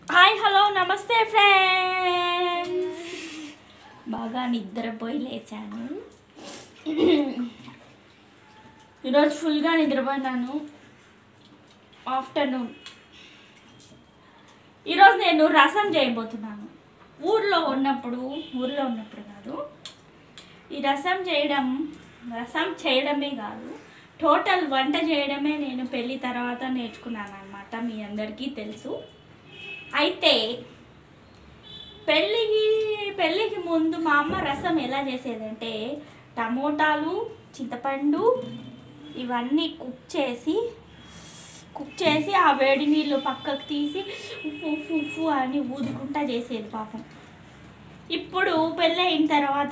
Hi hello నమస్తే friends బాగా నిద్రపోయి లేచాను ఈరోజు ఫుల్గా నిద్రపోయినాను ఆఫ్టర్నూన్ ఈరోజు నేను రసం చేయబోతున్నాను ఊర్లో ఉన్నప్పుడు ఊర్లో ఉన్నప్పుడు కాదు ఈ రసం చేయడం రసం చేయడమే కాదు టోటల్ వంట చేయడమే నేను పెళ్ళి తర్వాత నేర్చుకున్నాను అనమాట మీ అందరికీ తెలుసు అయితే పెళ్ళికి పెళ్ళికి ముందు మా అమ్మ రసం ఎలా చేసేదంటే టమోటాలు చింతపండు ఇవన్నీ కుక్ చేసి కుక్ చేసి ఆ వేడి నీళ్ళు పక్కకు తీసి ఉప్పు ఉప్పు ఉప్పు అని ఊదుకుంటా చేసేది పాపం ఇప్పుడు పెళ్ళి అయిన తర్వాత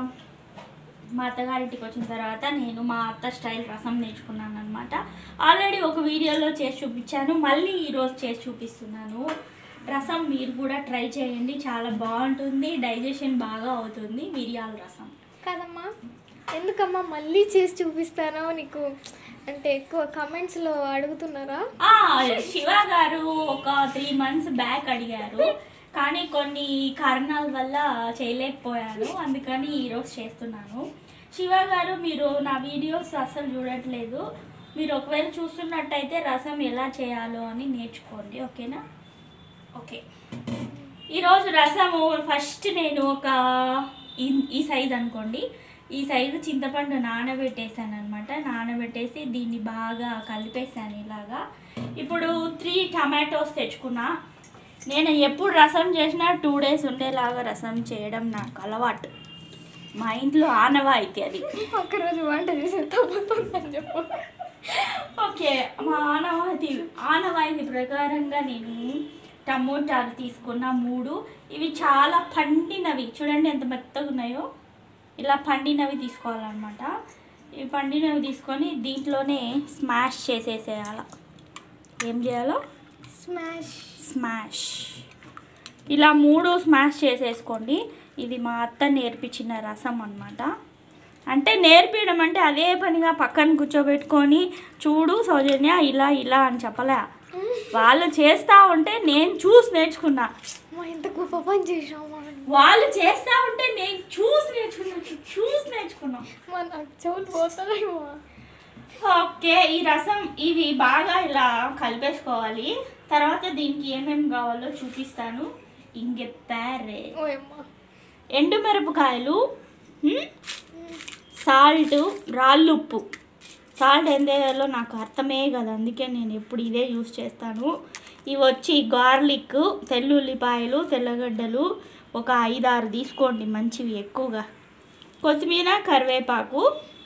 మా అత్తగారింటికి వచ్చిన తర్వాత నేను మా అత్త స్టైల్ రసం నేర్చుకున్నాను అనమాట ఆల్రెడీ ఒక వీడియోలో చేసి చూపించాను మళ్ళీ ఈరోజు చేసి చూపిస్తున్నాను రసం మీరు కూడా ట్రై చేయండి చాలా బాగుంటుంది డైజెషన్ బాగా అవుతుంది మిరియాల రసం కదమ్మా ఎందుకమ్మా మళ్ళీ చేసి చూపిస్తానో నీకు అంటే ఎక్కువ కమెంట్స్లో అడుగుతున్నారా ఆ, శివ గారు ఒక త్రీ మంత్స్ బ్యాక్ అడిగారు కానీ కొన్ని కారణాల వల్ల చేయలేకపోయాను అందుకని ఈరోజు చేస్తున్నాను శివ గారు మీరు నా వీడియోస్ అసలు చూడట్లేదు మీరు ఒకవేళ చూస్తున్నట్టయితే రసం ఎలా చేయాలో అని నేర్చుకోండి ఓకేనా ఓకే ఈరోజు రసము ఫస్ట్ నేను ఒక ఈ- ఈ సైజ్ అనుకోండి ఈ సైజు చింతపండు నానబెట్టేసాను అనమాట నానబెట్టేసి దీన్ని బాగా కలిపేసాను ఇలాగా ఇప్పుడు త్రీ టమాటోస్ తెచ్చుకున్నా నేను ఎప్పుడు రసం చేసినా టూ డేస్ ఉండేలాగా రసం చేయడం నాకు అలవాటు మా ఇంట్లో ఆనవాయితీ అది ఒకరోజు వంట చేసి తప్పుతుందని చెప్పు ఓకే మా ఆనవాయితీ ఆనవాయితీ ప్రకారంగా నేను టమోటాలు తీసుకున్న మూడు ఇవి చాలా పండినవి చూడండి ఎంత మెత్తగా ఉన్నాయో ఇలా పండినవి తీసుకోవాలన్నమాట ఇవి పండినవి తీసుకొని దీంట్లోనే స్మాష్ చేసేసేయాల ఏం చేయాలో స్మాష్ స్మాష్ ఇలా మూడు స్మాష్ చేసేసుకోండి ఇది మా అత్త నేర్పించిన రసం అన్నమాట అంటే నేర్పించడం అంటే అదే పనిగా పక్కన కూర్చోబెట్టుకొని చూడు సౌజన్య ఇలా ఇలా అని చెప్పలే వాళ్ళు చేస్తూ ఉంటే నేను చూసి నేర్చుకున్నా మా ఎంత గొప్ప పని చేసామా వాళ్ళు చేస్తూ ఉంటే నేను చూసి నేర్చుకున్నా చూసి నేర్చుకున్నా మా నాకు చెవులు పోతాయేమో ఓకే ఈ రసం ఇవి బాగా ఇలా కలిపేసుకోవాలి తర్వాత దీనికి ఏమేమి కావాలో చూపిస్తాను ఇంకెత్తారే ఓయమ్మా ఎండుమిరపకాయలు హ్మ్, సాల్ట్ రాళ్ళుప్పు సాల్ట్ ఏం వేయాలో నాకు అర్థమే కదా అందుకే నేను ఎప్పుడు ఇదే యూస్ చేస్తాను ఇవి వచ్చి గార్లిక్ తెల్లుల్లిపాయలు తెల్లగడ్డలు ఒక ఐదారు తీసుకోండి మంచివి ఎక్కువగా కొత్తిమీర కరివేపాకు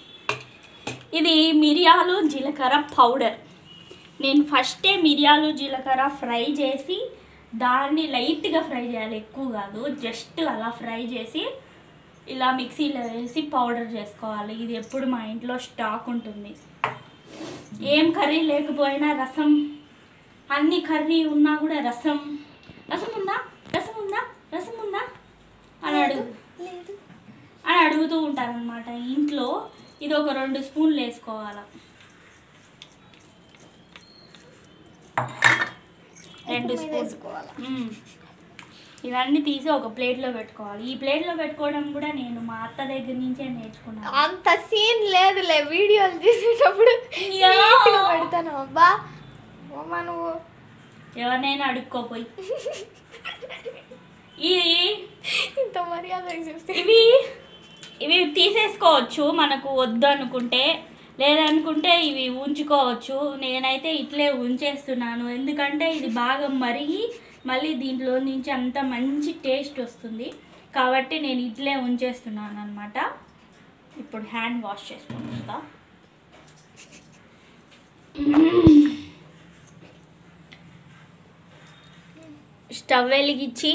ఇది మిరియాలు జీలకర్ర పౌడర్ నేను ఫస్టే మిరియాలు జీలకర్ర ఫ్రై చేసి దాన్ని లైట్గా ఫ్రై చేయాలి ఎక్కువ కాదు జస్ట్ అలా ఫ్రై చేసి ఇలా మిక్సీలో వేసి పౌడర్ చేసుకోవాలి ఇది ఎప్పుడు మా ఇంట్లో స్టాక్ ఉంటుంది ఏం కర్రీ లేకపోయినా రసం అన్ని కర్రీ ఉన్నా కూడా రసం రసం ఉందా రసం ఉందా రసం ఉందా అని అడుగు లేదు అని అడుగుతూ ఉంటారనమాట ఇంట్లో ఇది ఒక రెండు స్పూన్లు వేసుకోవాలి రెండు మీద స్పూన్ వేసుకోవాలా మ్మ్. ఇవన్నీ తీసి ఒక ప్లేట్లో పెట్టుకోవాలి ఈ ప్లేట్లో పెట్టుకోవడం కూడా నేను మా అత్త దగ్గర నుంచే నేర్చుకున్నాను అంత సీన్ లేదులే వీడియోలు చేసేటప్పుడు యా. నీట్గా పెడతాను అబ్బా అమ్మా నువ్వు ఎవరినైనా అడుక్కోపోయి ఇది ఇంత మర్యాద చూస్తే ఇవి ఇవి తీసేసుకోవచ్చు మనకు వద్దు అనుకుంటే లేదనుకుంటే ఇవి ఉంచుకోవచ్చు నేనైతే ఇట్లే ఉంచేస్తున్నాను ఎందుకంటే ఇది బాగా మరిగి మళ్ళీ దీంట్లో నుంచి అంత మంచి టేస్ట్ వస్తుంది కాబట్టి నేను ఇట్లే ఉంచేస్తున్నాను అనమాట ఇప్పుడు హ్యాండ్ వాష్ చేసుకొని వస్తా స్టవ్ వెలిగించి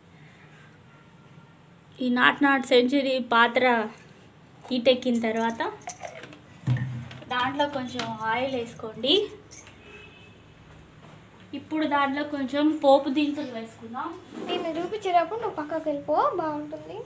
ఈ నాట్ నాట్ సెంచురీ పాత్ర హీటెక్కిన తర్వాత దాంట్లో కొంచెం ఆయిల్ వేసుకోండి ఇప్పుడు దాంట్లో కొంచెం పోపు దినుసులు వేసుకుందాం నేను చూపించేటప్పుడు నువ్వు పక్కకి వెళ్ళిపో బాగుంటుంది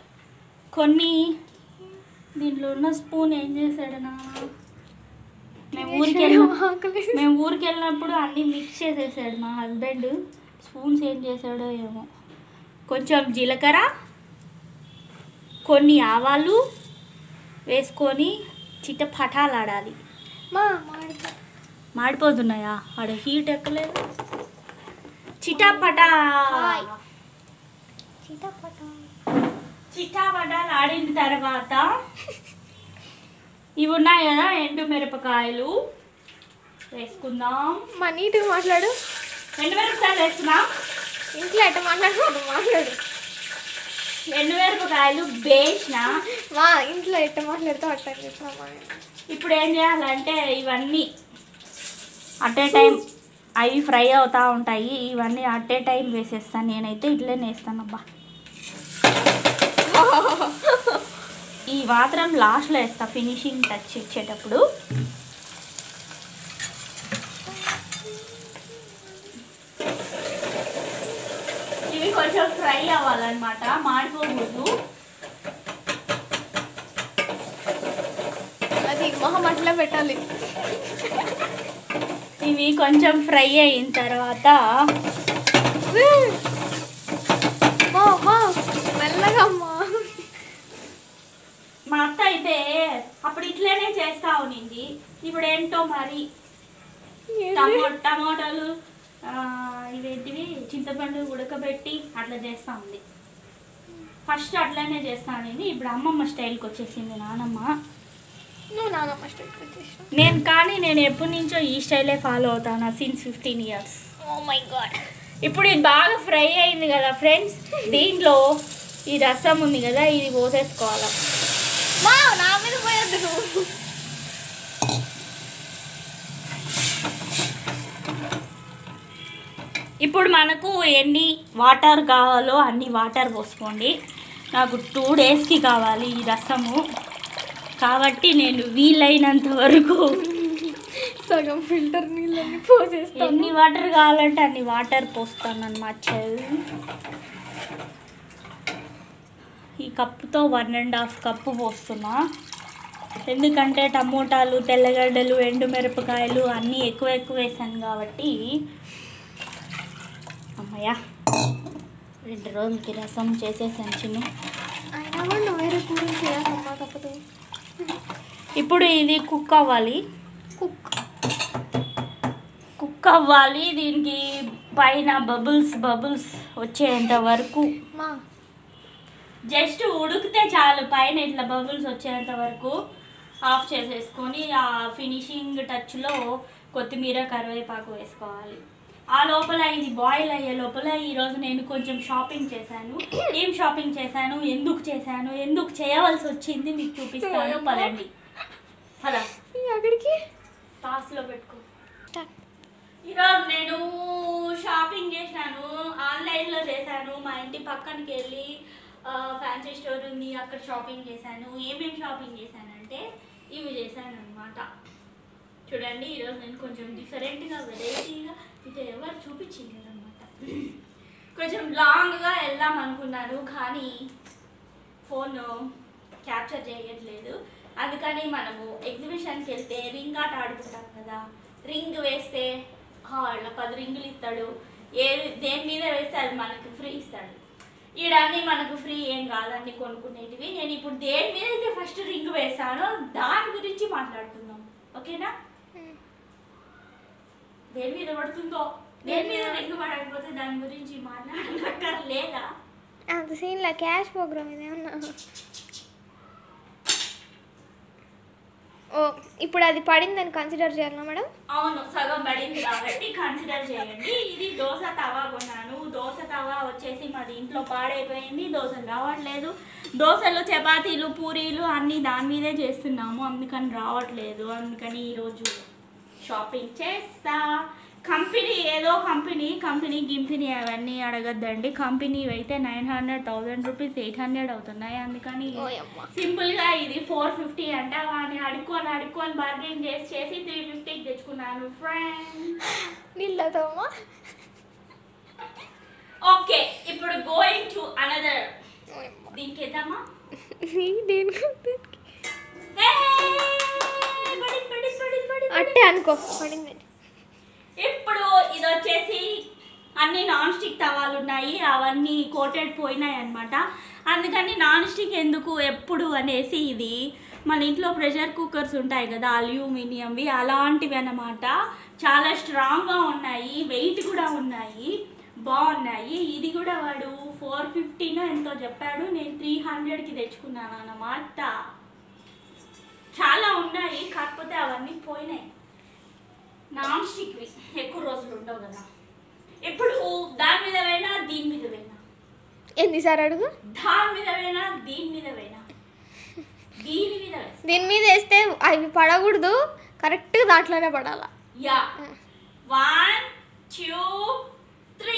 కొన్ని దీంట్లో ఉన్న స్పూన్ ఏం చేశాడనా మేము ఊరికి వెళ్ళిన ఆకలి మేము ఊరికి వెళ్ళినప్పుడు అన్నీ మిక్స్ చేసేసాడు మా హస్బెండ్ స్పూన్స్ ఏం చేశాడో ఏమో కొంచెం జీలకర్ర కొన్ని ఆవాలు వేసుకొని చిటపటాలాడాలి మా మాడిపో మాడిపోతున్నాయా ఆడ హీట్ ఎక్కలేదు చిటాపటా హాయ్. చిటపట చిటాపటాలు ఆడిన తర్వాత ఇవి ఉన్నాయి కదా ఎండు మిరపకాయలు వేసుకుందాం మా నీట్గా మాట్లాడు ఎండు మిరపకాయలు వేసుకున్నాం ఇంట్లో ఎట్ట మాట్లాడు మాట్లాడు ఎండు మిరపకాయలు వేసిన మా ఇంట్లో ఎట్ట మాట్లాడుతూ అట్ట చెప్పినా ఇప్పుడు ఏం చేయాలంటే ఇవన్నీ అట్ ఏ టైం అవి ఫ్రై అవుతూ ఉంటాయి ఇవన్నీ అట్ ఏ టైం వేసేస్తాను నేనైతే ఇట్లనే వేస్తాను అబ్బా ఈ మాత్రం లాస్ట్లో వేస్తా ఫినిషింగ్ టచ్ ఇచ్చేటప్పుడు ఇవి కొంచెం ఫ్రై అవ్వాలన్నమాట మాడిపోకూడదు అది మొహం అట్లా పెట్టాలి ఇవి కొంచెం ఫ్రై అయిన తర్వాత మా మా మెల్లగా అమ్మా మా అత్త అయితే అప్పుడు ఇట్లనే చేస్తా ఉన్నింది ఇప్పుడు ఏంటో మరి టమో టమోటాలు ఆ, ఇవేంటివి చింతపండు ఉడకబెట్టి అట్లా చేస్తా ఉంది ఫస్ట్ అట్లనే చేస్తా ఉన్నింది ఇప్పుడు అమ్మమ్మ స్టైల్కి వచ్చేసింది నానమ్మ నువ్వు నానమ్మ స్టేట్ వచ్చేసావు నేను కానీ నేను ఎప్పటి నుంచో ఈ స్టైలే ఫాలో అవుతాను since fifteen years oh my God ఇప్పుడు ఇది బాగా ఫ్రై అయింది కదా ఫ్రెండ్స్ దీంట్లో ఈ రసం ఉంది కదా ఇది పోసేసుకోవాలి మా నా మీద పోయొద్దు నువ్వు ఇప్పుడు మనకు ఎన్ని వాటర్ కావాలో అన్ని వాటర్ పోసుకోండి నాకు టూ డేస్కి కావాలి ఈ రసము కాబట్టి నేను వీలైనంత వరకు సగం ఫిల్టర్ నీళ్ళని పోసేస్తాను ఎన్ని వాటర్ కావాలంటే అన్ని వాటర్ పోస్తాను అనమాట ఈ కప్పుతో వన్ అండ్ హాఫ్ కప్పు పోస్తున్నా ఎందుకంటే టమోటాలు తెల్లగడ్డలు ఎండుమిరపకాయలు అన్నీ ఎక్కువ ఎక్కువ వేసాను కాబట్టి అమ్మయ్య రెండు రోజులకి రసం చేసేసాను చిన్న అయినా కూడా నువ్వు వేరే కూర చేయాలమ్మా తప్పదు ఇప్పుడు ఇది కుక్ అవ్వాలి కుక్ కుక్ అవ్వాలి దీనికి పైన బబుల్స్ బబుల్స్ వచ్చేంత వరకు మా జస్ట్ ఉడికితే చాలు పైన ఇట్లా బబుల్స్ వచ్చేంత వరకు ఆఫ్ చేసేసుకొని ఆ ఫినిషింగ్ టచ్లో కొత్తిమీర కరివేపాకు వేసుకోవాలి ఆ లోపల ఇది బాయిల్ అయ్యే లోపల ఈరోజు నేను కొంచెం షాపింగ్ చేశాను ఏం షాపింగ్ చేశాను ఎందుకు చేశాను ఎందుకు చేయవలసి వచ్చింది మీకు చూపిస్తాను పదండి పద అక్కడికి పాస్లో పెట్టుకో ఈరోజు నేను షాపింగ్ చేశాను ఆన్లైన్లో చేశాను మా ఇంటి పక్కనకి వెళ్ళి ఫ్యాన్సీ స్టోర్ ఉంది అక్కడ షాపింగ్ చేశాను ఏమేమి షాపింగ్ చేశానంటే ఇవి చేశాను అనమాట చూడండి ఈరోజు నేను కొంచెం డిఫరెంట్గా వెరైటీగా ఇది ఎవరు చూపించింది అనమాట కొంచెం లాంగ్గా వెళ్దాం అనుకున్నాను కానీ ఫోన్ క్యాప్చర్ చేయట్లేదు అందుకని మనము ఎగ్జిబిషన్కి వెళ్తే రింగ్ ఆట ఆడుకుంటాం కదా రింగ్ వేస్తే వాళ్ళ పది రింగులు ఇస్తాడు ఏది దేని మీద వేస్తే అది మనకి ఫ్రీ ఇస్తాడు ఈడన్నీ మనకు ఫ్రీ ఏం కాదండి కొనుక్కునేటివి నేను ఇప్పుడు దేని మీద అయితే ఫస్ట్ రింగ్ వేస్తానో దాని గురించి మాట్లాడుకుందాం ఓకేనా దేని మీద పడుతుందో దేని మీద రింగ్ పడకపోతే దాని గురించి మాట్లాడక్కర్లేదా అంత సీన్లా క్యాష్ ప్రోగ్రామ్ ఇదేమన్నా ఓ ఇప్పుడు అది పడిందని కన్సిడర్ చేయాలా మేడం అవును సగం పడింది కాబట్టి కన్సిడర్ చేయండి ఇది దోశ తవా కొన్నాను దోశ తవా వచ్చేసి మాది ఇంట్లో పాడైపోయింది దోశలు రావట్లేదు దోశలు చపాతీలు పూరీలు అన్నీ దాని మీదే చేస్తున్నాము అందుకని రావట్లేదు అందుకని ఈరోజు షాపింగ్ చేస్తా కంపెనీ ఏదో కంపెనీ కంపెనీ గింపిని అవన్నీ అడగద్దండి కంపెనీ అయితే nine hundred thousand rupees eight hundred అవుతున్నాయి అందుకని ఓయమ్మ. సింపుల్ గా ఇది ఫోర్ ఫిఫ్టీ అంటే వాడిని అడుక్కొని అడుక్కొని బార్గెన్ చేసి చేసి త్రీ ఫిఫ్టీకి తెచ్చుకున్నాను ఫ్రెండ్ నీళ్ళతోమా ఓకే ఇప్పుడు గోయింగ్ టు అనదర్ దీనికి వెళ్దామా దేని Hey! పడింది, పడింది, పడింది, పడింది, అట్టే అనుకో పడింది ఇప్పుడు ఇది వచ్చేసి అన్ని నాన్ స్టిక్ తవాలు ఉన్నాయి అవన్నీ కోటెడ్ పోయినాయి అనమాట అందుకని నాన్ స్టిక్ ఎందుకు ఎప్పుడు అనేసి ఇది మన ఇంట్లో ప్రెషర్ కుక్కర్స్ ఉంటాయి కదా అల్యూమినియంవి అలాంటివి అన్నమాట చాలా స్ట్రాంగ్గా ఉన్నాయి వెయిట్ కూడా ఉన్నాయి బాగున్నాయి ఇది కూడా వాడు ఫోర్ ఫిఫ్టీనో ఎంతో చెప్పాడు నేను త్రీ హండ్రెడ్కి తెచ్చుకున్నాను అన్నమాట చాలా ఉన్నాయి కాకపోతే అవన్నీ పోయినాయి నాన్ స్టిక్వి ఎక్కువ రోజులు ఉండవు కదా ఇప్పుడు దాని మీద వేనా దీని మీద వేనా ఏంది సార్ అడుగు దాని మీద వేనా దీని మీద వేనా దీని మీద వేస్తా దీని మీద వేస్తే అవి పడకూడదు కరెక్ట్గా దాంట్లోనే పడాలా యా వన్ టూ త్రీ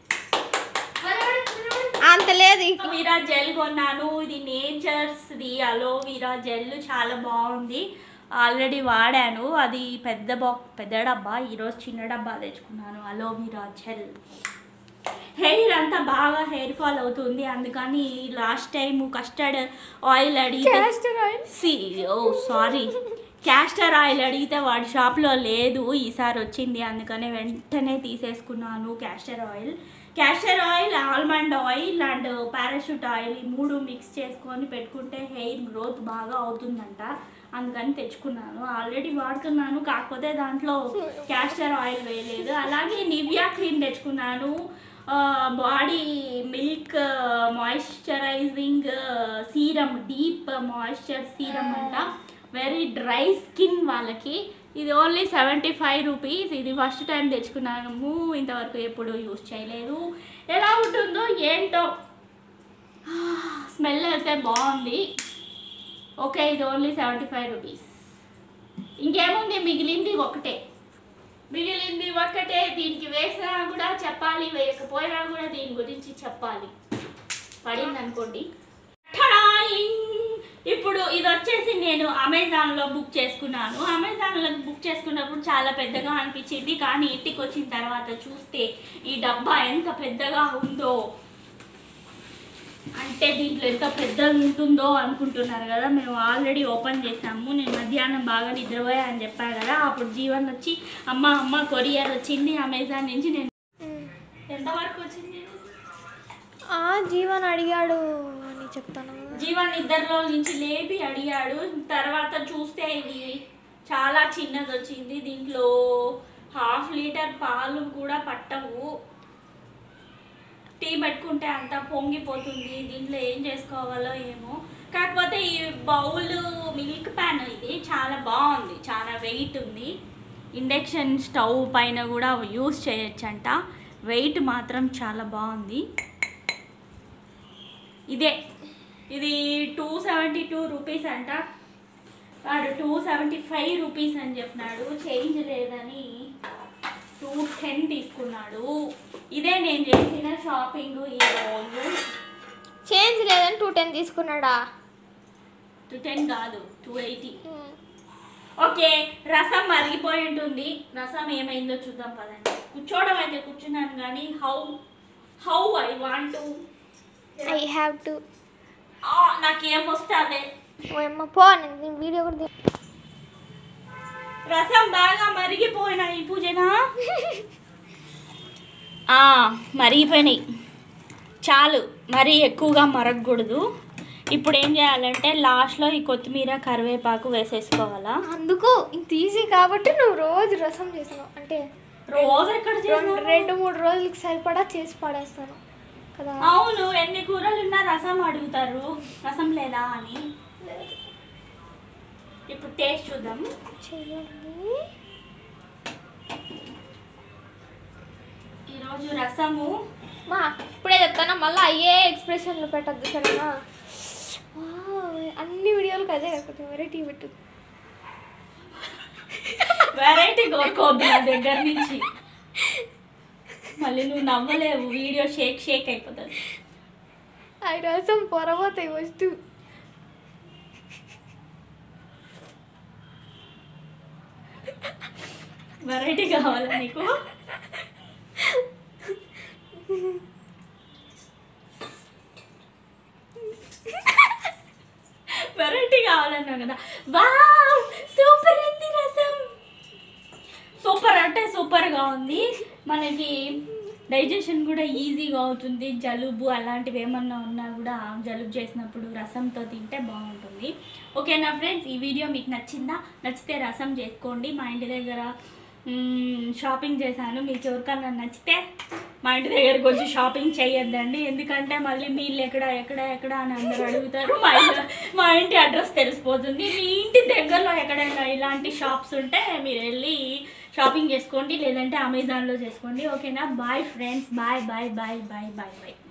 అంత లేదు ఇక. అలోవీరా జెల్ కొన్నాను ఇది నేచర్స్ది అలోవీరా జెల్ చాలా బాగుంది ఆల్రెడీ వాడాను అది పెద్ద బా పెద్ద డబ్బా ఈరోజు చిన్న డబ్బా తెచ్చుకున్నాను అలోవీరా జెల్ హెయిర్ అంతా బాగా హెయిర్ ఫాల్ అవుతుంది అందుకని లాస్ట్ టైం కస్టర్డ్ ఆయిల్ అడిగితే castor oil C O sorry castor oil అడిగితే వాడి షాప్లో లేదు ఈసారి వచ్చింది అందుకనే వెంటనే తీసేసుకున్నాను castor oil castor oil almond oil and Parachute oil ఈ మూడు మిక్స్ చేసుకొని పెట్టుకుంటే హెయిర్ గ్రోత్ బాగా అవుతుందంట అందుకని తెచ్చుకున్నాను ఆల్రెడీ వాడుతున్నాను కాకపోతే దాంట్లో క్యాస్టర్ ఆయిల్ వేయలేదు అలాగే నివియా క్రీమ్ తెచ్చుకున్నాను body milk moisturising serum deep moisture serum అంట వెరీ డ్రై స్కిన్ వాళ్ళకి ఇది ఓన్లీ సెవెంటీ ఫైవ్ రూపీస్ ఇది ఫస్ట్ టైం తెచ్చుకున్నాము ఇంతవరకు ఎప్పుడు యూజ్ చేయలేదు ఎలా ఉంటుందో ఏంటో స్మెల్ అయితే బాగుంది ఓకే ఇది ఓన్లీ సెవెంటీ ఫైవ్ రూపీస్ ఇంకేముంది మిగిలింది ఒకటే మిగిలింది ఒక్కటే దీనికి వేసినా కూడా చెప్పాలి వేయకపోయినా కూడా దీని గురించి చెప్పాలి పడింది అనుకోండి టడాయింగ్! ఇప్పుడు ఇది వచ్చేసి నేను అమెజాన్లో బుక్ చేసుకున్నాను అమెజాన్లో బుక్ చేసుకున్నప్పుడు చాలా పెద్దగా అనిపించింది కానీ ఇంటికి వచ్చిన తర్వాత చూస్తే ఈ డబ్బా ఎంత పెద్దగా ఉందో అంటే దీంట్లో ఎంత పెద్దగా ఉంటుందో అనుకుంటున్నారు కదా మేము ఆల్రెడీ ఓపెన్ చేసాము నేను మధ్యాహ్నం బాగా నిద్రపోయా అని చెప్పాను కదా అప్పుడు జీవన్ వచ్చి అమ్మ అమ్మ కొరియర్ వచ్చింది అమెజాన్ నుంచి నేను ఎంతవరకు వచ్చింది ఆ జీవన్ అడిగాడు అని చెప్తాను జీవన్ ఇద్దరిలో నుంచి లేపి అడిగాడు తర్వాత చూస్తే ఇది చాలా చిన్నది వచ్చింది దీంట్లో హాఫ్ లీటర్ పాలు కూడా పట్టవు టీ పెట్టుకుంటే అంత పొంగిపోతుంది దీంట్లో ఏం చేసుకోవాలో ఏమో కాకపోతే ఈ బౌల్ మిల్క్ ప్యాన్ ఇది చాలా బాగుంది చాలా వెయిట్ ఉంది ఇండక్షన్ స్టవ్ పైన కూడా యూస్ చేయొచ్చంట వెయిట్ మాత్రం చాలా బాగుంది ఇదే ఇది టూ సెవెంటీ టూ రూపీస్ అంట వాడు టూ సెవెంటీ ఫైవ్ రూపీస్ అని చెప్పినాడు చేంజ్ లేదని టూ టెన్ తీసుకున్నాడు ఇదే నేను చేసిన షాపింగ్ ఈ రోజు చేంజ్ లేదని టూ టెన్ తీసుకున్నాడా టూ టెన్ కాదు టూ ఎయిటీ ఓకే రసం మరిగిపోయి ఉంటుంది రసం ఏమైందో చూద్దాం పదండి కూర్చోవడం అయితే కూర్చున్నాను కానీ how how I want I have to నాకేం వస్తే అదే ఓ అమ్మ పో నేను వీడియో కూడా తీ- రసం బాగా మరిగిపోయినాయి పూజన ఆ, మరిగిపోయినాయి చాలు మరీ ఎక్కువగా మరగకూడదు ఇప్పుడు ఏం చేయాలంటే లాస్ట్లో ఈ కొత్తిమీర కరివేపాకు వేసేసుకోవాలా అందుకు ఇంత ఈజీ కాబట్టి నువ్వు రోజు రసం చేసావు అంటే రోజు ఎక్కడ రెండు చేసావు? రెండు మూడు రోజులకి సరిపడా చేసి పడేస్తాను కదా అవును ఎన్ని కూరలు ఉన్నా రసం అడుగుతారు రసం లేదా అని ఇప్పుడు టేస్ట్ చూద్దాం చేయండి ఈరోజు రసము మా ఇప్పుడే చెప్తానా మళ్ళీ అయ్యే ఎక్స్ప్రెషన్లు పెట్టద్దు సరేనా వావ్, అన్ని వీడియోలకు అదే కొంచెం వెరైటీ పెట్టు వెరైటీ కోరుకోవద్దు నా దగ్గర నుంచి మళ్ళీ నువ్వు నవ్వలేవు వీడియో షేక్ షేక్ అయిపోతుంది ఆ రసం పొరబోతాయి వస్తూ వెరైటీ కావాలా నీకు వెరైటీ కావాలన్నావు కదా వావ్ సూపర్ ఉంది రసం సూపర్ అంటే సూపర్గా ఉంది మనకి డైజెషన్ కూడా ఈజీగా అవుతుంది జలుబు అలాంటివి ఏమన్నా ఉన్నా కూడా జలుబు చేసినప్పుడు రసంతో తింటే బాగుంటుంది ఓకేనా ఫ్రెండ్స్ ఈ వీడియో మీకు నచ్చిందా నచ్చితే రసం చేసుకోండి మా ఇంటి దగ్గర మ్మ్, షాపింగ్ చేశాను మీకు ఎవరికన్నా నచ్చితే మా ఇంటి దగ్గరకు వచ్చి షాపింగ్ చేయొద్దండి ఎందుకంటే మళ్ళీ మీరు ఎక్కడ ఎక్కడ ఎక్కడ అని అందరూ అడుగుతారు మా ఇల్లు మా ఇంటి అడ్రస్ తెలిసిపోతుంది మీ ఇంటి దగ్గరలో ఎక్కడైనా ఇలాంటి షాప్స్ ఉంటే మీరు వెళ్ళి షాపింగ్ చేసుకోండి లేదంటే అమెజాన్లో చేసుకోండి ఓకేనా bye friends bye bye bye bye bye bye